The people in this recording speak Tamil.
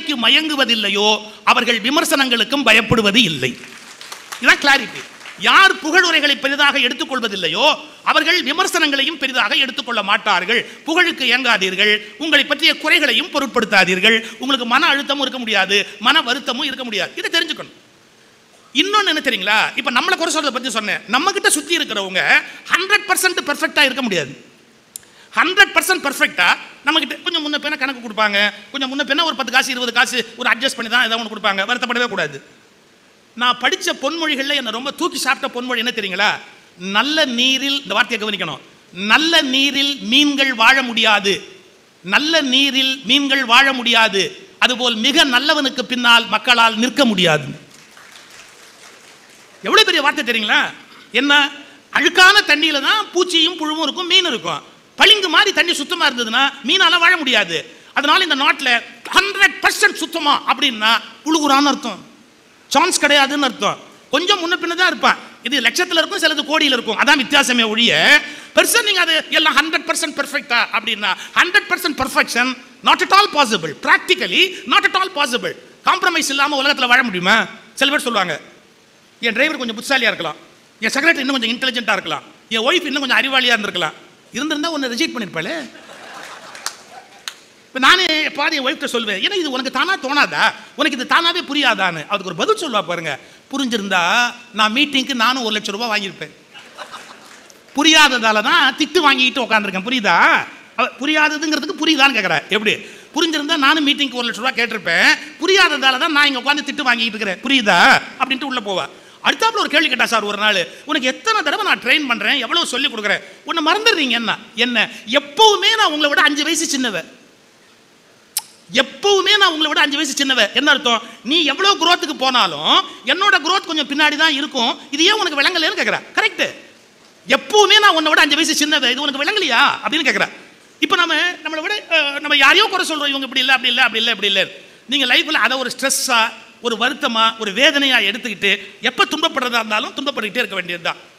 புகழைக்கு மயங்குவதில்லையோ அவர்கள் விமர்சனங்களுக்கும் பயப்படுவது இல்லை இதான் கிளாரிட்டி யார் புகழுரைகளை பெரிதாக எடுத்துக்கொள்வதில்லையோ அவர்கள் விமர்சனங்களையும் பெரிதாக எடுத்துக்கொள்ள மாட்டார்கள் புகழுக்கு இயங்காதீர்கள் உங்களை பற்றிய குறைகளையும் பொருட்படுத்தாதீர்கள் உங்களுக்கு மன அழுத்தமும் இருக்க முடியாது மன வருத்தமும் இருக்க முடியாது இதை தெரிஞ்சுக்கணும் இன்னொன்னு என்ன தெரியுங்களா இப்போ நம்மளை குறை சொல்றதை பற்றி சொன்னேன் நம்ம கிட்ட சுற்றி இருக்கிறவங்க ஹண்ட்ரட் பர்சன்ட் பெர்ஃபெக்டாக இருக்க முடியாது ஹண்ட்ரட் பர்சன்ட் பர்ஃபெக்டாக நம்மக்கிட்ட கொஞ்சம் முன்ன பின்ன கணக்கு கொடுப்பாங்க கொஞ்சம் முன்ன பின்ன ஒரு பத்து காசு இருபது காசு ஒரு அட்ஜஸ்ட் பண்ணி தான் ஏதாவது ஒன்று கொடுப்பாங்க வருத்தப்படவே கூடாது நான் படித்த பொன்மொழிகளில் என்னை ரொம்ப தூக்கி சாப்பிட்ட பொன்மொழி என்ன தெரியுங்களா நல்ல நீரில் இந்த வார்த்தையை கவனிக்கணும் நல்ல நீரில் மீன்கள் வாழ முடியாது நல்ல நீரில் மீன்கள் வாழ முடியாது அதுபோல் மிக நல்லவனுக்கு பின்னால் மக்களால் நிற்க முடியாது எவ்வளவு பெரிய வார்த்தை தெரியுங்களா என்ன அழுக்கான தண்ணியில தான் பூச்சியும் புழுவும் இருக்கும் மீன் இருக்கும் பளிங்கு மாதிரி தண்ணி சுத்தமா இருந்ததுன்னா மீனால வாழ முடியாது அதனால இந்த நாட்டில் ஹண்ட்ரட் பர்சன்ட் சுத்தமா அப்படின்னா புழுகுறான்னு அர்த்தம் சான்ஸ் கிடையாதுன்னு அர்த்தம் கொஞ்சம் முன்ன பின்ன தான் இருப்பான் இது லட்சத்தில் இருக்கும் சிலது கோடியில் இருக்கும் அதான் வித்தியாசமே ஒழிய பெருசா நீங்க அது எல்லாம் ஹண்ட்ரட் பர்சன்ட் பெர்ஃபெக்டா அப்படின்னா hundred percent perfection not at all possible practically not at all possible compromise இல்லாமல் உலகத்தில் வாழ முடியுமா சில பேர் சொல்லுவாங்க என் டிரைவர் கொஞ்சம் புத்திசாலியாக இருக்கலாம் என் செக்ரட்டரி இன்னும் கொஞ்சம் இன்டெலிஜென்ட்டாக இருக்கலாம் என் ஒய்ஃப் இன்னும் கொஞ்சம் அறிவாளியாக இருந்திருக்கலாம் இருந்திருந்தா ஒன்று ரிஜெக்ட் பண்ணியிருப்பாளே இப்போ நானே பாதி என் ஒய்ஃப்ட்ட சொல்வேன் ஏன்னா இது உனக்கு தானா தோணாதா உனக்கு இது தானாவே புரியாதான்னு அதுக்கு ஒரு பதில் சொல்லுவா பாருங்க புரிஞ்சிருந்தா நான் மீட்டிங்க்கு நானும் ஒரு லட்சம் ரூபாய் வாங்கியிருப்பேன் புரியாததால தான் திட்டு வாங்கிட்டு உட்காந்துருக்கேன் புரியுதா அவ புரியாததுங்கிறதுக்கு புரியுதான்னு கேட்குறேன் எப்படி புரிஞ்சிருந்தா நானும் மீட்டிங்க்கு ஒரு லட்ச ரூபா கேட்டிருப்பேன் புரியாததால தான் நான் இங்கே உட்காந்து திட்டு வாங்கிட்டு இருக்கிறேன் புரியுதா அப்படின்ட்டு உள்ள போவா அடுத்தாப்புல ஒரு கேள்வி கேட்டா சார் ஒரு நாள் உனக்கு எத்தனை தடவை நான் ட்ரெயின் பண்ணுறேன் எவ்வளோ சொல்லி கொடுக்குறேன் உன்னை மறந்துடுறீங்க என்ன என்ன எப்பவுமே நான் உங்களை விட அஞ்சு வயசு சின்னவன் எப்பவுமே நான் உங்களை விட அஞ்சு வயசு சின்னவ என்ன அர்த்தம் நீ எவ்வளோ குரோத்துக்கு போனாலும் என்னோட growth கொஞ்சம் பின்னாடி தான் இருக்கும் இது ஏன் உனக்கு விளங்கலைன்னு கேட்குறேன் கரெக்ட் எப்பவுமே நான் உன்னை விட அஞ்சு வயசு சின்னவ இது உனக்கு விளங்கலையா அப்படின்னு கேட்குறேன் இப்போ நம்ம நம்மளை விட அஹ், நம்ம யாரையோ குறை சொல்றோம் இவங்க இப்படி இல்லை அப்படி இல்லை அப்படி இல்லை இப்படி இல்லை நீங்க லைஃப்ல அதை ஒரு ஸ்ட்ரெஸ்ஸா ஒரு வருத்தமா ஒரு வேதனையா எடுத்துக்கிட்டு எப்போ துன்பப்படுறதா இருந்தாலும் துன்பப்பட்டுக்கிட்டே இருக்க வேண்டியதுதான்